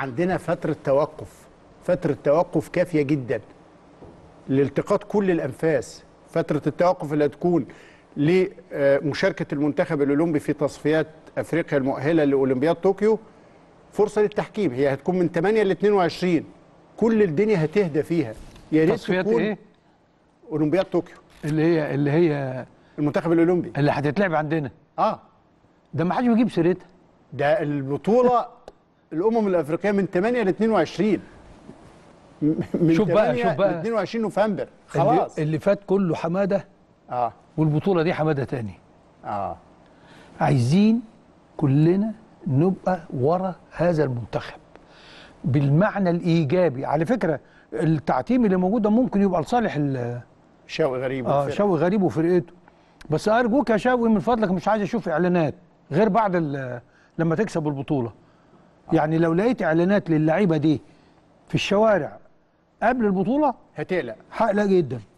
عندنا فتره توقف فتره توقف كافيه جدا لالتقاط كل الانفاس فتره التوقف اللي هتكون لمشاركه المنتخب الاولمبي في تصفيات افريقيا المؤهله لاولمبياد طوكيو فرصه للتحكيم هي هتكون من 8 ل 22 كل الدنيا هتهدى فيها يا ريت تصفيات تكون ايه اولمبياد طوكيو اللي هي اللي هي المنتخب الاولمبي اللي هتتلعب عندنا اه ده ما حدش بيجيب سيرتها ده البطوله الامم الافريقيه من 8 ل 22 م- من شوف بقى، 8 شوف بقى. ل 22 نوفمبر اللي, خلاص اللي فات كله حماده اه والبطوله دي حماده تاني اه عايزين كلنا نبقى ورا هذا المنتخب بالمعنى الايجابي على فكره التعتيم اللي موجود ده ممكن يبقى لصالح ال- شوقي غريب اه والفرق. شوقي غريب وفرقته بس ارجوك يا شوقي من فضلك مش عايز اشوف اعلانات غير بعد ال- لما تكسب البطوله يعني لو لقيت اعلانات للعيبه دي في الشوارع قبل البطوله هتقلق هقلق جدا